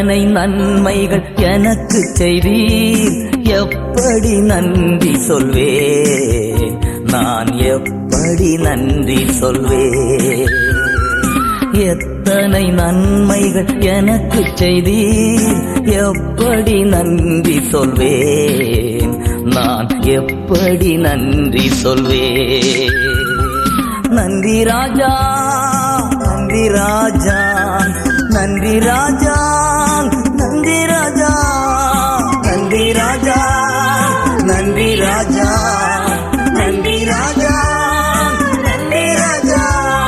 எத்தனை நன்மைகள் எனக்கு செய்தீர் எப்படி நன்றி சொல்வேன் நான் எப்படி நன்றி சொல்வேன் எத்தனை நன்மைகள் எனக்கு செய்தீர் எப்படி நன்றி சொல்வேன் நான் எப்படி நன்றி சொல்வேன் நன்றி ராஜா நன்றி ராஜா நன்றி ராஜா நன்றி ராஜா நன்றி ராஜா நன்றி ராஜா நன்றி ராஜா நன்றி ராஜா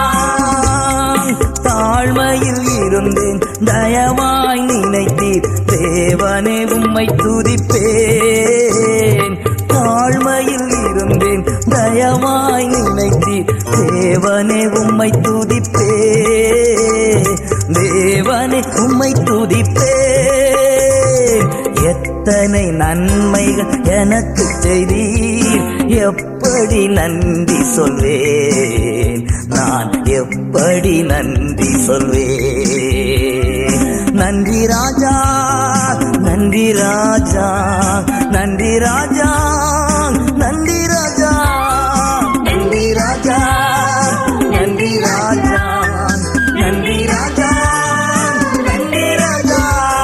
தாழ்மையில் இருந்தேன் தயவாய் நினைத்தீர் தேவனே உம்மை துதிப்பேன் தாழ்மையில் இருந்தேன் தயவாய் நினைத்தீர் தேவனே உம்மை துதிப்பே தேவனே உம்மை துதிப்பே எத்தனை நன்மைகள் எனக்கு செய்தீர் எப்படி நன்றி சொல்வேன் நான் எப்படி நன்றி சொல்வேன் நன்றி ராஜா நன்றி ராஜா நன்றி ராஜா நன்றி ராஜா நன்றி ராஜா நன்றி ராஜா நன்றி ராஜா நன்றி ராஜா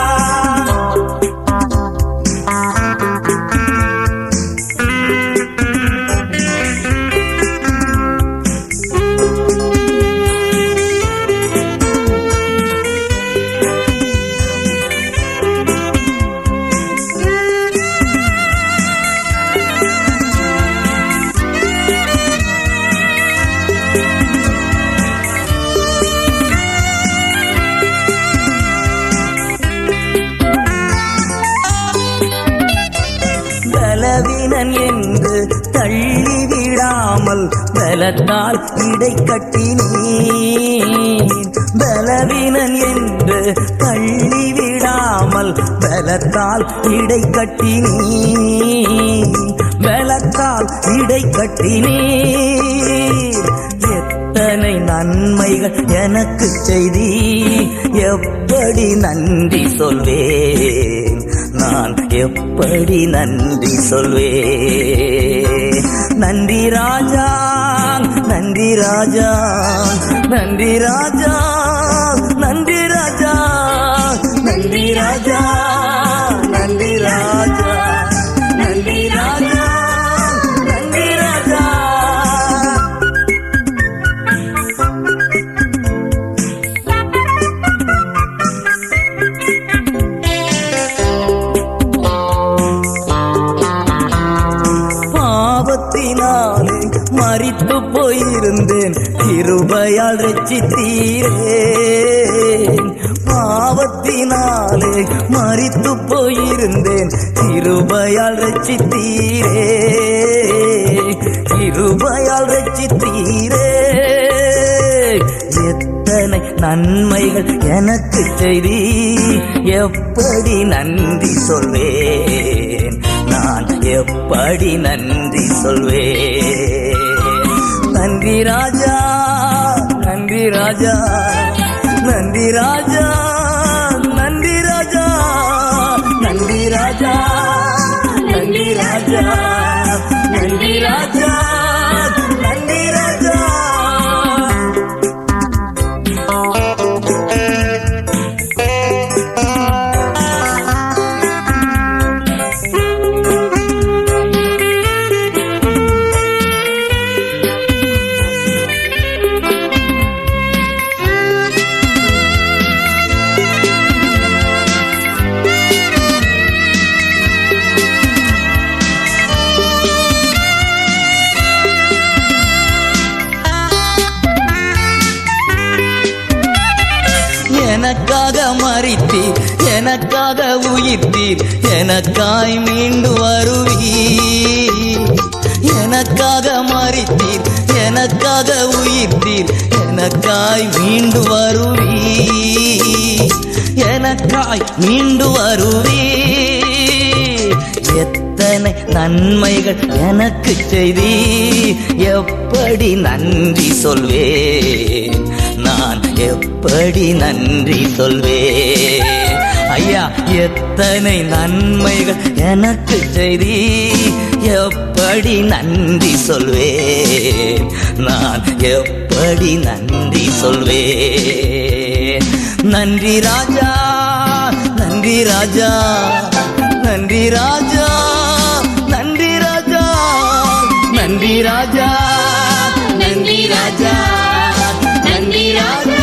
பலவீனன் என்று தள்ளிவிடாமல் பலத்தால் இடை கட்டினீர் பலவீனன் என்று தள்ளிவிடாமல் பலத்தால் இடை கட்டினீர் பலத்தால் இடை கட்டினீர் எத்தனை நன்மைகள் எனக்கு செய்தி எப்படி நன்றி சொல்வேன் நான் எப்படி நன்றி சொல்வேன் நன்றி ராஜா நன்றி ராஜா நன்றி ராஜா நன்றி ராஜா நன்றி ராஜா நன்றி ராஜா நன்றி ராஜா நன்றி ராஜா பாவத்தினாலே மறித்து போயிருந்தேன் கிருபையால் ரட்சித்தீரே பாவத்தினாலே மறித்து போயிருந்தேன் கிருபையால் ரட்சித்தீரே கிருபையால் ரட்சித்தீரே எத்தனை நன்மைகள் எனக்கு செய்தி எப்படி நன்றி சொல்வேன் நான் எப்படி நன்றி சொல்வேன் நன்றி ராஜா நன்றி ராஜா நன்றி ராஜா நன்றி ராஜா நன்றி ராஜா நன்றி ராஜா நன்றி ராஜா நன்றி ராஜா எனக்காக மறித்தீர் எனக்காக உயிர்த்தீர் எனக்காய் மீண்டு வருவீர் எனக்காக மறித்தீர் எனக்காக உயிர்த்தீர் எனக்காய் மீண்டு வருவீர் எனக்காய் மீண்டு வருவீர் எத்தனை நன்மைகள் எனக்கு செய்தி எப்படி நன்றி சொல்வேன் நான் எப்படி நன்றி சொல்வேன் ஐயா எத்தனை நன்மைகள் எனக்கு செய்தி எப்படி நன்றி சொல்வேன் நான் எப்படி நன்றி சொல்வேன் நன்றி ராஜா நன்றி ராஜா நன்றி ராஜா நன்றி ராஜா நன்றி ராஜா நன்றி ராஜா நன்றி ராஜா